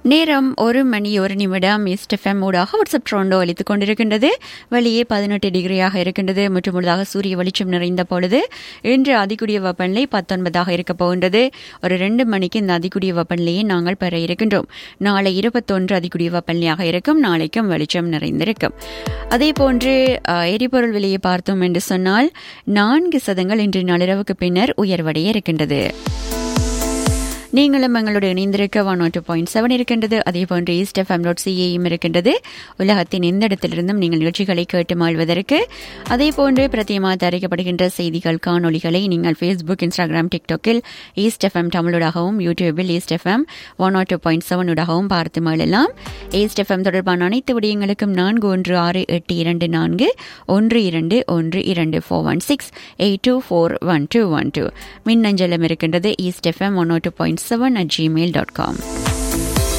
நேரம் ஒரு மணி ஒரு நிமிடம் ஈஸ்ட் எஃப்எம் ஊடாக வாட்ஸ்அப் ட்ரோண்டோ அளித்துக் கொண்டிருக்கின்றது வெளியே பதினெட்டு டிகிரியாக இருக்கின்றது மற்றும் முழுதாக சூரிய வெளிச்சம் நிறைந்த பொழுது இன்று அதிகூடிய வெப்பநிலை பத்தொன்பதாக இருக்கப் போகின்றது ஒரு ரெண்டு மணிக்கு இந்த அதிகூடிய வெப்பநிலையை நாங்கள் பெற இருக்கின்றோம் நாளை இருபத்தொன்று அதிகூடிய வெப்பநிலையாக இருக்கும் நாளைக்கும் வெளிச்சம் நிறைந்திருக்கும் அதே போன்று அஹ், எரிபொருள் விலையை பார்த்தோம் என்று சொன்னால் நான்கு சதங்கள் இன்று நள்ளிரவுக்கு பின்னர் உயர்வடைய இருக்கின்றது நீங்களும் எங்களோடு இணைந்திருக்க ஒன் டூ பாயிண்ட் செவன் இருக்கின்றது அதே போன்று ஈஸ்ட் எஃப்எம் டாட் சிஏயும் இருக்கின்றது உலகத்தின் எந்த இடத்திலிருந்தும் நீங்கள் நிகழ்ச்சிகளை கேட்டு மாழ்வதற்கு அதே போன்று பிரத்தியமாக தயாரிக்கப்படுகின்ற செய்திகள் காணொளிகளை நீங்கள் ஃபேஸ்புக் இன்ஸ்டாகிராம் டிக்டாக்கில் ஈஸ்ட் எஃப்எம் தமிழூடாகவும் யூடியூபில் East FM one two point செவனுடாகவும் பார்த்து மாளலாம் ஈஸ்ட் எஃப்எம் தொடர்பான அனைத்து விடயங்களுக்கும் நான்கு ஒன்று ஆறு எட்டு இரண்டு நான்கு ஒன்று இரண்டு ஒன்று இரண்டு four one six eight two four one two one two மின்னஞ்சலம் இருக்கின்றது East FM one two point seven at Gmail dot com